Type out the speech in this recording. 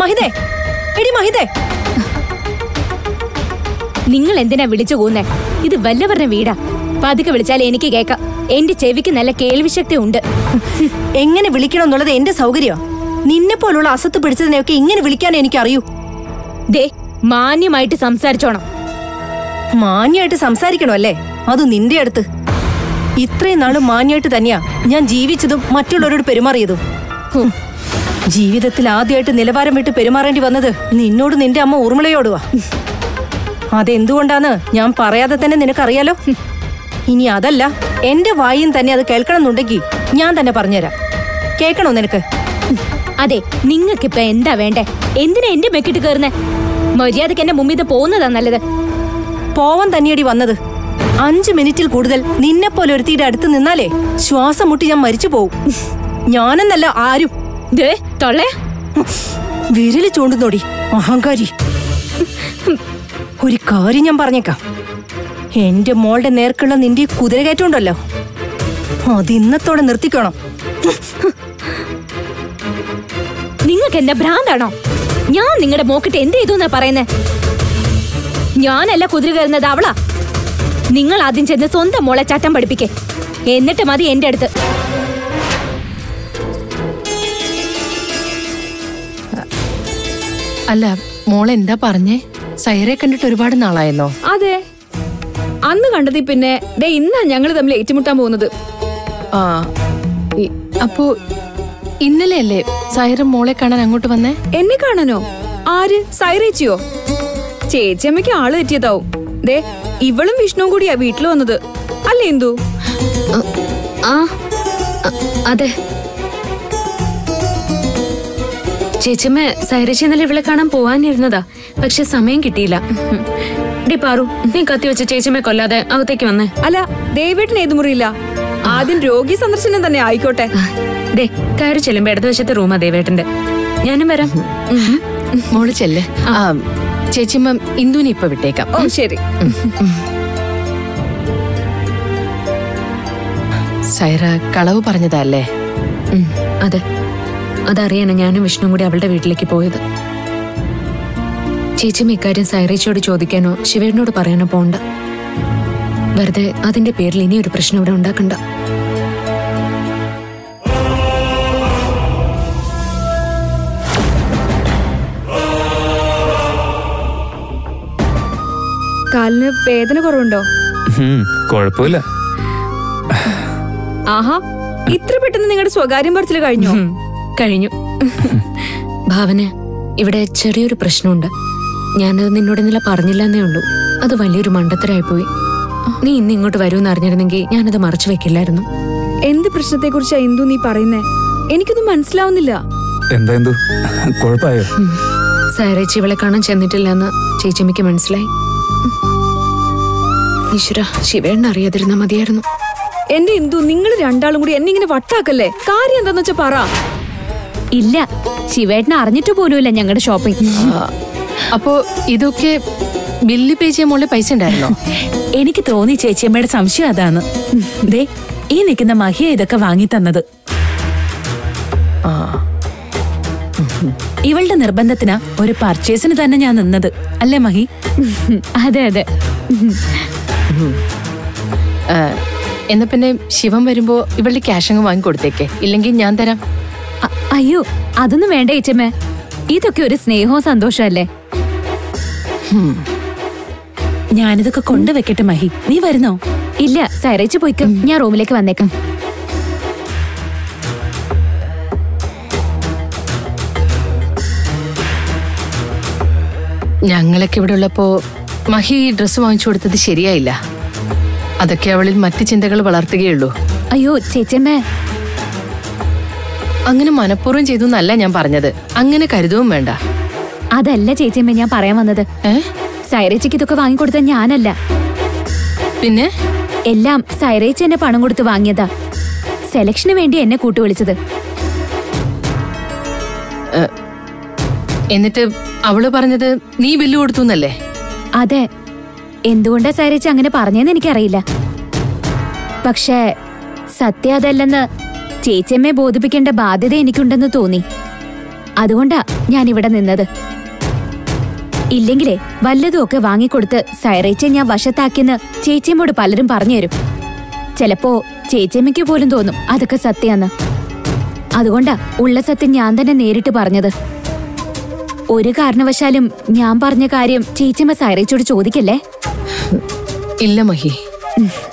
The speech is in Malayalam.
മഹിതേ എടി മഹിതേ നിങ്ങൾ എന്തിനാ വിളിച്ചു കൂന്നേ ഇത് വല്ലവരുടെ വീടാ പതുക്കെ വിളിച്ചാൽ എനിക്ക് കേക്കാം എന്റെ ചെവിക്ക് നല്ല കേൾവിശക്തി ഉണ്ട് എങ്ങനെ വിളിക്കണം എന്നുള്ളത് എന്റെ സൗകര്യം നിന്നെ പോലുള്ള അസത്ത് പിടിച്ചതിനെയൊക്കെ ഇങ്ങനെ വിളിക്കാൻ എനിക്ക് അറിയൂ ദേ മാന്യമായിട്ട് സംസാരിച്ചോണം മാന്യമായിട്ട് സംസാരിക്കണോ അല്ലേ അത് നിന്റെ അടുത്ത് ഇത്രയും നാള് മാന്യമായിട്ട് തന്നെയാ ഞാൻ ജീവിച്ചതും മറ്റുള്ളവരോട് പെരുമാറിയതും ഹും. ജീവിതത്തിൽ ആദ്യമായിട്ട് നിലവാരം വിട്ട് പെരുമാറേണ്ടി വന്നത് നിന്നോട് നിന്റെ അമ്മ ഊർമിളയോടുവാ അതെന്തുകൊണ്ടാന്ന് ഞാൻ പറയാതെ തന്നെ നിനക്കറിയാലോ ഹും. ഇനി അതല്ല എന്റെ വായും തന്നെ അത് കേൾക്കണമെന്നുണ്ടെങ്കിൽ ഞാൻ തന്നെ പറഞ്ഞുതരാം കേൾക്കണോ നിനക്ക് അതെ നിങ്ങൾക്കിപ്പൊ എന്താ വേണ്ടേ എന്തിനാ എന്റെ മെക്കിട്ട് കയറുന്നേ മര്യാദക്ക് എന്റെ മുമ്പിൽ പോകുന്നതാ നല്ലത് പോവാൻ തന്നെയടി വന്നത് അഞ്ച് മിനിറ്റിൽ കൂടുതൽ നിന്നെ പോലെ ഒരുത്തിയുടെ അടുത്ത് നിന്നാലേ ശ്വാസം മുട്ടി ഞാൻ മരിച്ചു പോവും ഞാനെന്നല്ല ആരും ദേ തൊള്ളേ വിരല് ചൂണ്ടുന്നോടി അഹങ്കാരി ഒരു കാര്യം ഞാൻ പറഞ്ഞേക്കാം എന്റെ മോളുടെ നേർക്കുള്ള നിന്റെ ഈ കുതിരകയറ്റമുണ്ടല്ലോ അത് ഇന്നത്തോടെ നിർത്തിക്കണം നിങ്ങൾക്ക് എന്താ ഭ്രാന്താണോ ഞാൻ നിങ്ങളുടെ മോക്കിട്ട് എന്ത് ചെയ്തു എന്നാ പറയുന്നേ ഞാനല്ല കുതിര കയറുന്നത് അവളാ നിങ്ങൾ ആദ്യം ചെന്ന് സ്വന്തം മോളെ ചട്ടം പഠിപ്പിക്കേ എന്നിട്ട് മതി എന്റെ അടുത്ത് അല്ല മോളെ എന്താ പറഞ്ഞേ സൈറെ കണ്ടിട്ട് ഒരുപാട് നാളായെന്നോ അതെ അന്ന് കണ്ടതിൽ പിന്നെ ദേ ഇന്നാ ഞങ്ങൾ തമ്മിൽ ഏറ്റുമുട്ടാൻ പോകുന്നത് ആ ഇ- അപ്പോ ഇന്നലെ അല്ലേ സൈറ മോളെ കാണാൻ അങ്ങോട്ട് വന്നേ എന്നെ കാണാനോ ആര് സൈറേച്ചിയോ ചേച്ചിയമ്മയ്ക്ക് ആള് തെറ്റിയതാവും ദേ ഇവളും വിഷ്ണുവും കൂടിയാ വീട്ടിൽ വന്നത് അല്ലേ എന്തു ആ അ- അതെ ചേച്ചമ്മ സൈരച്ചി ഇന്നലെ ഇവളെ കാണാൻ പോവാനിരുന്നതാ പക്ഷെ സമയം കിട്ടിയില്ല ഡി പാറു നീ കത്തി വെച്ച് ചേച്ചമ്മയെ കൊല്ലാതെ അകത്തേക്ക് വന്നേ അല്ല ദേവേട്ടൻ ഏത് മുറിയില്ല ആദ്യം രോഗി സന്ദർശനം തന്നെ ആയിക്കോട്ടെ ഡേ കയറി ചെല്ലുമ്പോ ഇടതുവശത്തെ റൂമാ ദേവേട്ടന്റെ ഞാനും വരാം ഉം. മോള് ചെല്ലേ ആ ചേച്ചിമ്മ ഇന്ദുവിനെ ഇപ്പൊ വിട്ടേക്കാം ഓ ശരി സൈറ കളവ് പറഞ്ഞതല്ലേ ഉം, അതെ അതറിയാനാ ഞാനും വിഷ്ണുവും കൂടി അവളുടെ വീട്ടിലേക്ക് പോയത് ചേച്ചിമ്മ ഇക്കാര്യം സൈറേച്ചിയോട് ചോദിക്കാനോ ശിവേടിനോട് പറയാനോ പോണ്ട വെറുതെ അതിന്റെ പേരിൽ ഇനി ഒരു പ്രശ്നം ഇവിടെ ഉണ്ടാക്കണ്ട കാലിന് വേദന കുറവുണ്ടോ ഉം, കുഴപ്പമില്ല ആഹാ ഇത്ര പെട്ടെന്ന് നിങ്ങളുടെ സ്വകാര്യം പറച്ചിൽ കഴിഞ്ഞോ ഉം, കഴിഞ്ഞു ഭാവന ഇവിടെ ചെറിയൊരു പ്രശ്നമുണ്ട് ഞാനത് നിന്നോട് ഇന്നലെ പറഞ്ഞില്ല എന്നേ ഉള്ളൂ അത് വലിയൊരു മണ്ടത്തരായി പോയി നീ ഇന്ന് ഇങ്ങോട്ട് വരുമെന്ന് അറിഞ്ഞിരുന്നെങ്കിൽ ഞാനത് മറച്ചു വെക്കില്ലായിരുന്നു എന്ത് പ്രശ്നത്തെ കുറിച്ചാ എന്തു നീ പറയുന്നേ എനിക്കൊന്നും മനസ്സിലാവുന്നില്ല എന്താ എന്തു കുഴപ്പമായോ ഉം. സൈറേച്ചി ഇവളെ കാണാൻ ചെന്നിട്ടില്ല എന്ന് ചേച്ചിമ്മയ്ക്ക് മനസ്സിലായി ഉം. ഈശ്വര ശിവേണ്ണ അറിയാതിരുന്ന മതിയായിരുന്നു എന്റെ എന്തു നിങ്ങൾ രണ്ടാളും കൂടി എന്നെ ഇങ്ങനെ വട്ടാക്കല്ലേ കാര്യം എന്താന്ന് വെച്ചാ പറ ഇല്ല ശിവേട്ടനെ അറിഞ്ഞിട്ട് പോലുമില്ല ഞങ്ങളുടെ ഷോപ്പിംഗ് ആ, അപ്പോ ഇതൊക്കെ ബില്ല് പേ ചെയ്യാൻ മോളെ പൈസ ഉണ്ടായിരുന്നോ എനിക്ക് തോന്നി ചേച്ചിയമ്മയുടെ സംശയം അതാണ് ദേ ഈ നിൽക്കുന്ന മഹിയ ഇതൊക്കെ വാങ്ങി തന്നത് ആ ഇവളുടെ നിർബന്ധത്തിനാ ഒരു പർച്ചേസിന് തന്നെ ഞാൻ നിന്നത് അല്ലേ മഹി അതെ അതെ ആ, എന്നാ പിന്നെ ശിവൻ വരുമ്പോ ഇവളുടെ ക്യാഷ് അങ്ങ് വാങ്ങി കൊടുത്തേക്കെ ഇല്ലെങ്കിൽ ഞാൻ തരാം അ- അയ്യോ അതൊന്നും വേണ്ട ചേച്ചമ്മേ ഇതൊക്കെ ഒരു സ്നേഹവും സന്തോഷമല്ലേ ഞാനിതൊക്കെ കൊണ്ടുവെക്കട്ടെ മഹി നീ വരുന്നോ ഇല്ല സൈറേച്ച് പോയിക്കും ഞാൻ റൂമിലേക്ക് വന്നേക്കാം ഞങ്ങളൊക്കെ ഇവിടെ ഉള്ളപ്പോ മഹി ഈ ഡ്രസ്സ് വാങ്ങിച്ചു കൊടുത്തത് ശരിയായില്ല അതൊക്കെ അവളിൽ മറ്റു ചിന്തകൾ വളർത്തുകയുള്ളൂ അയ്യോ ചേച്ചമ്മേ അങ്ങനെ മനഃപൂർവ്വം ചെയ്തു എന്നല്ല ഞാൻ പറഞ്ഞത് അങ്ങനെ കരുതവും വേണ്ട അതല്ല ചേച്ചിയമ്മ ഞാൻ പറയാൻ വന്നത് ഏ സൈറേച്ചയ്ക്ക് ഇതൊക്കെ വാങ്ങിക്കൊടുത്തത് ഞാനല്ല പിന്നെ എല്ലാം സൈറേച്ച് എന്നെ പണം കൊടുത്ത് വാങ്ങിയതാ സെലക്ഷന് വേണ്ടി എന്നെ കൂട്ടുവിളിച്ചത് എന്നിട്ട് അവള് പറഞ്ഞത് നീ ബില്ല് കൊടുത്തു എന്നല്ലേ അതെ എന്തുകൊണ്ടാ സൈറേച്ച് അങ്ങനെ പറഞ്ഞെന്ന് എനിക്കറിയില്ല പക്ഷേ സത്യം അതല്ലെന്ന് ചേച്ചിയമ്മയെ ബോധിപ്പിക്കേണ്ട ബാധ്യത എനിക്കുണ്ടെന്ന് തോന്നി അതുകൊണ്ടാ ഞാൻ ഇവിടെ നിന്നത് ഇല്ലെങ്കിലേ വല്ലതും ഒക്കെ വാങ്ങിക്കൊടുത്ത് സൈറേച്ചെ ഞാൻ വശത്താക്കിയെന്ന് ചേച്ചിയമ്മോട് പലരും പറഞ്ഞു തരും ചിലപ്പോ ചേച്ചിയമ്മയ്ക്ക് പോലും തോന്നും അതൊക്കെ സത്യാന്ന് അതുകൊണ്ടാ ഉള്ള സത്യം ഞാൻ തന്നെ നേരിട്ട് പറഞ്ഞത് ഒരു കാരണവശാലും ഞാൻ പറഞ്ഞ കാര്യം ചേച്ചിയമ്മ സൈറേച്ചോട് ചോദിക്കല്ലേ ഇല്ല മഹി ഉം,